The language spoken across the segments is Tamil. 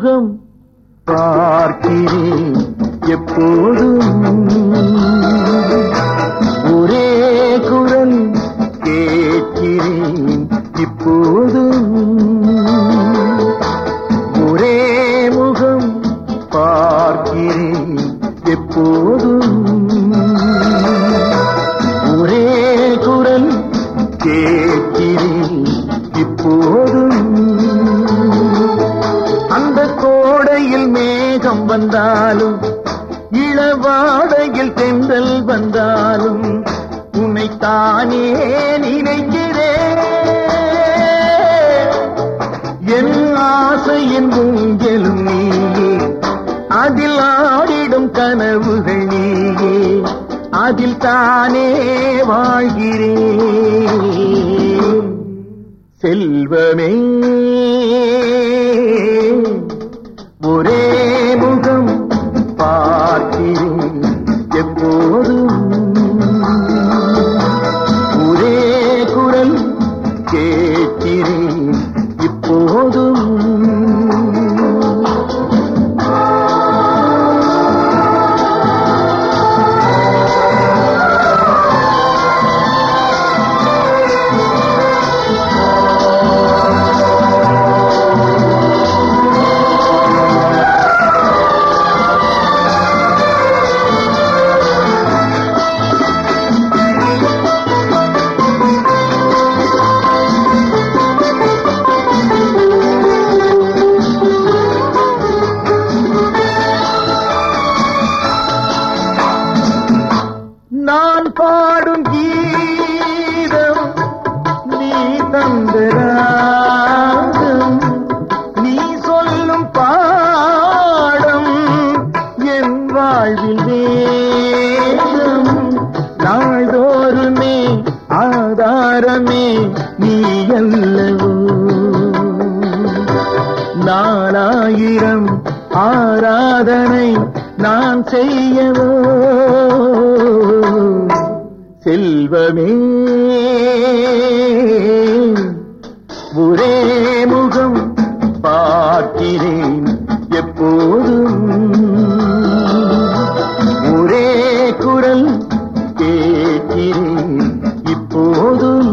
முகம் பார்க்கிறேன் எப்போதும் ஒரே குரல் கேட்கிறேன் இப்போதும் ஒரே முகம் பார்க்கிறேன் எப்போதும் ஒரே குரல் கேட்கிறேன் இப்போதும் அந்த கோடையில் மேகம் வந்தாலும் இளவாடையில் தென்றல் வந்தாலும் உன்னைத்தானே நினைக்கிறேன் என் ஆசையின் ஊஞ்சலும் நீயே அதில் ஆடிடும் கனவுகள் நீயே அதில் தானே வாழ்கிறேன் செல்வமே ஒரே முகம் பார்க்கிறேன் எப்போதும் ஒரே குரல் கேட்கிறேன் இப்போதும் நான் பாடும் கீதம் நீ தந்தராகம் நீ சொல்லும் பாடம் என் வாழ்வில் வேதம் நாள்தோறுமே ஆதாரமே நீ அல்லவோ நாலாயிரம் ஆராதனை நான் செய்யவோ செல்வமே ஒரே முகம் பார்க்கிறேன் எப்போதும் ஒரே குரல் கேட்கிறேன் இப்போதும்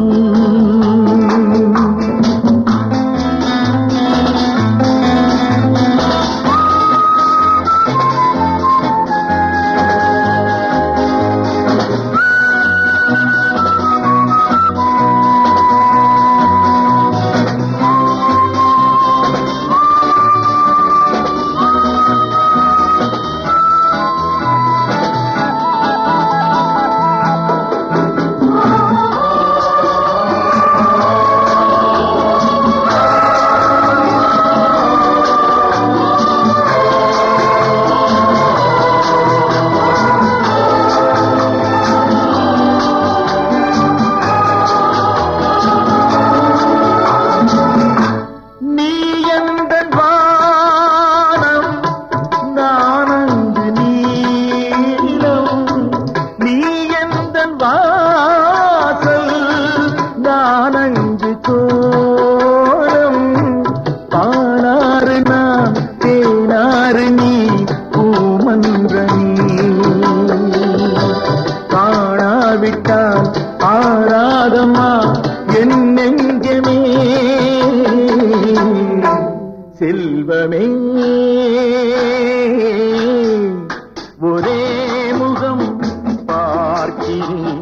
நீ எந்த வானம் நானங்கு நீலம் நீ எந்த வாசல் நானங்கு கோலம் பாலாறு நான் தேனாறு நீ பூமன்ற நீ காணாவிட்டால் ஆராதமா என் நெஞ்சமே செல்வமே ஒரே முகம் பார்க்கிறேன்